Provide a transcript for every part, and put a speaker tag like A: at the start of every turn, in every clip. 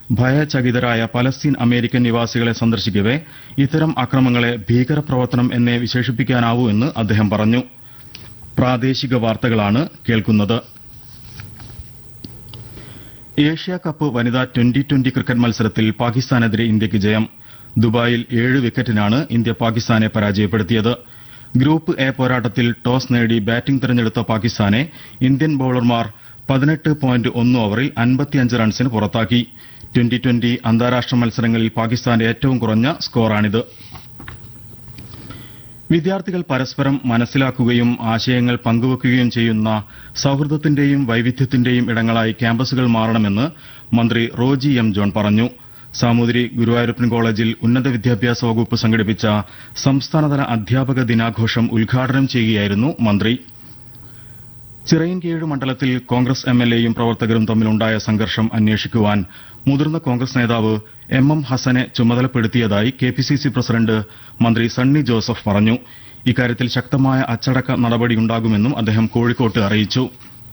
A: ഭയചകിതരായ Palestine American നിവാസികളെ സന്ദർശിക്കവെ ഇത്തരം അക്രമങ്ങളെ ഭീകരപ്രവർത്തനം എന്നേ വിശേഷിപ്പിക്കാനാവൂ എന്ന് അദ്ദേഹം പറഞ്ഞു പ്രാദേശിക വാർത്തകളാണ് കേൾക്കുന്നത് ഏഷ്യ കപ്പ് വനിതാ ട്വന്റി ട്വന്റി ക്രിക്കറ്റ് മത്സരത്തിൽ പാകിസ്ഥാനെതിരെ ഇന്ത്യക്ക് ജയം ദുബായിൽ ഏഴ് വിക്കറ്റിനാണ് ഇന്ത്യ പാകിസ്ഥാനെ പരാജയപ്പെടുത്തിയത് ഗ്രൂപ്പ് എ പോരാട്ടത്തിൽ ടോസ് നേടി ബാറ്റിംഗ് തിരഞ്ഞെടുത്ത പാകിസ്ഥാനെ ഇന്ത്യൻ ബൌളർമാർ പതിനെട്ട് പോയിന്റ് ഒന്ന് ഓവറിൽ അൻപത്തിയഞ്ച് റൺസിന് പുറത്താക്കി ട്വന്റി ട്വന്റി അന്താരാഷ്ട്ര മത്സരങ്ങളിൽ പാകിസ്ഥാന്റെ ഏറ്റവും കുറഞ്ഞ സ്കോറാണിത് വിദ്യാർത്ഥികൾ പരസ്പരം മനസ്സിലാക്കുകയും ആശയങ്ങൾ പങ്കുവെക്കുകയും ചെയ്യുന്ന സൌഹൃദത്തിന്റെയും വൈവിധ്യത്തിന്റെയും ഇടങ്ങളായി ക്യാമ്പസുകൾ മാറണമെന്ന് മന്ത്രി റോജി എം ജോൺ പറഞ്ഞു സാമൂതിരി ഗുരുവായൂരപ്പൻ കോളേജിൽ ഉന്നത വിദ്യാഭ്യാസ വകുപ്പ് സംഘടിപ്പിച്ച സംസ്ഥാനതല അധ്യാപക ദിനാഘോഷം ഉദ്ഘാടനം ചെയ്യുകയായിരുന്നു മന്ത്രി ചിറയൻകീഴ് മണ്ഡലത്തിൽ കോൺഗ്രസ് എംഎൽഎയും പ്രവർത്തകരും തമ്മിലുണ്ടായ സംഘർഷം അന്വേഷിക്കുവാൻ മുതിർന്ന കോൺഗ്രസ് നേതാവ് എം എം ഹസനെ ചുമതലപ്പെടുത്തിയതായി കെപിസിസി പ്രസിഡന്റ് മന്ത്രി സണ്ണി ജോസഫ് പറഞ്ഞു ഇക്കാര്യത്തിൽ ശക്തമായ അച്ചടക്ക നടപടിയുണ്ടാകുമെന്നും അദ്ദേഹം കോഴിക്കോട്ട് അറിയിച്ചു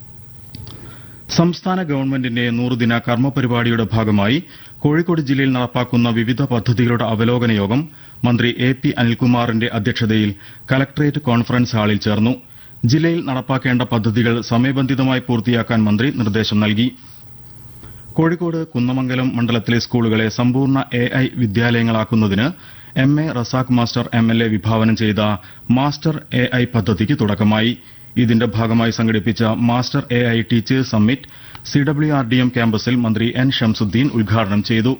A: സംസ്ഥാന ഗവൺമെന്റിന്റെ നൂറുദിന കർമ്മ പരിപാടിയുടെ ഭാഗമായി കോഴിക്കോട് ജില്ലയിൽ നടപ്പാക്കുന്ന വിവിധ പദ്ധതികളുടെ അവലോകന യോഗം മന്ത്രി എ പി അനിൽകുമാറിന്റെ അധ്യക്ഷതയിൽ കലക്ടറേറ്റ് കോൺഫറൻസ് ഹാളിൽ ചേർന്നു ജില്ലയിൽ നടപ്പാക്കേണ്ട പദ്ധതികൾ സമയബന്ധിതമായി പൂർത്തിയാക്കാൻ മന്ത്രി നിർദ്ദേശം നൽകി കോഴിക്കോട് കുന്നമംഗലം മണ്ഡലത്തിലെ സ്കൂളുകളെ സമ്പൂർണ്ണ എ ഐ വിദ്യാലയങ്ങളാക്കുന്നതിന് M A Razak master M L A വിഭാവനം ചെയ്ത മാസ്റ്റർ എ ഐ പദ്ധതിക്ക് തുടക്കമായി ഇതിന്റെ ഭാഗമായി സംഘടിപ്പിച്ച master A I teachers summit C W R D M ക്യാമ്പസിൽ മന്ത്രി എൻ ഷംസുദ്ദീൻ ഉദ്ഘാടനം ചെയ്തു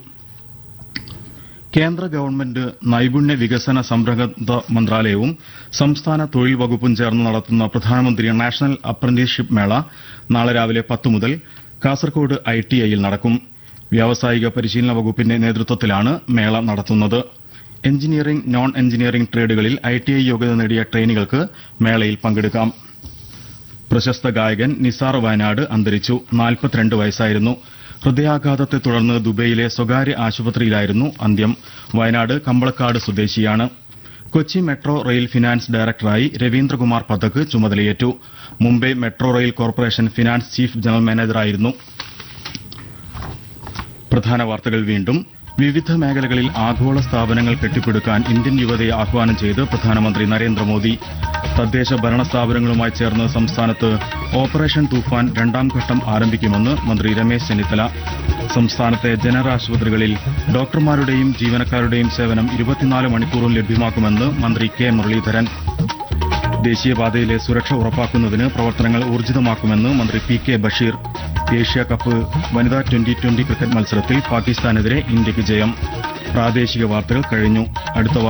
A: കേന്ദ്ര ഗവൺമെന്റ് നൈപുണ്യ വികസന സംരംഭ മന്ത്രാലയവും സംസ്ഥാന തൊഴിൽ വകുപ്പും ചേർന്ന് നടത്തുന്ന പ്രധാനമന്ത്രി നാഷണൽ അപ്രന്റീസ്ഷിപ്പ് മേള നാളെ രാവിലെ പത്ത് മുതൽ കാസർകോട് ഐ ടി ഐയിൽ നടക്കും വ്യാവസായിക പരിശീലന വകുപ്പിന്റെ നേതൃത്വത്തിലാണ് മേള നടത്തുന്നത് എഞ്ചിനീയറിംഗ് നോൺ എഞ്ചിനീയറിംഗ് ട്രേഡുകളിൽ ഐ ടി ഐ യോഗ്യത നേടിയ ട്രെയിനികൾക്ക് മേളയിൽ പങ്കെടുക്കാം പ്രശസ്ത ഗായകൻ നിസാർ വയനാട് അന്തരിച്ചു നാൽപ്പത്തിരണ്ട് വയസ്സായിരുന്നു ഹൃദയാഘാതത്തെ തുടർന്ന് ദുബൈയിലെ സ്വകാര്യ ആശുപത്രിയിലായിരുന്നു അന്ത്യം വയനാട് കമ്പളക്കാട് സ്വദേശിയാണ് കൊച്ചി മെട്രോ റെയിൽ ഫിനാൻസ് ഡയറക്ടറായി രവീന്ദ്രകുമാർ പഥക് ചുമതലയേറ്റു Mumbai metro rail corporation finance chief general മാനേജറായിരുന്നു പ്രധാന വാർത്തകൾ വീണ്ടും വിവിധ മേഖലകളിൽ ആഗോള സ്ഥാപനങ്ങൾ കെട്ടിപ്പടുക്കാൻ ഇന്ത്യൻ യുവതയെ ആഹ്വാനം ചെയ്ത് പ്രധാനമന്ത്രി നരേന്ദ്രമോദി തദ്ദേശ ഭരണ സ്ഥാപനങ്ങളുമായി ചേർന്ന് സംസ്ഥാനത്ത് ഓപ്പറേഷൻ തൂഫാൻ രണ്ടാം ഘട്ടം ആരംഭിക്കുമെന്ന് മന്ത്രി രമേശ് ചെന്നിത്തല സംസ്ഥാനത്തെ ജനറൽ ആശുപത്രികളിൽ ഡോക്ടർമാരുടെയും ജീവനക്കാരുടെയും സേവനം ഇരുപത്തിനാല് മണിക്കൂറും ലഭ്യമാക്കുമെന്ന് മന്ത്രി കെ മുരളീധരൻ ദേശീയപാതയിലെ സുരക്ഷ ഉറപ്പാക്കുന്നതിന് പ്രവർത്തനങ്ങൾ ഊർജിതമാക്കുമെന്ന് മന്ത്രി P K Basheer Asia cup വനിതാ ട്വന്റി ട്വന്റി ക്രിക്കറ്റ് മത്സരത്തിൽ പാകിസ്ഥാനെതിരെ ഇന്ത്യക്ക് ജയം പ്രാദേശിക വാർത്തകൾ കഴിഞ്ഞു അടുത്ത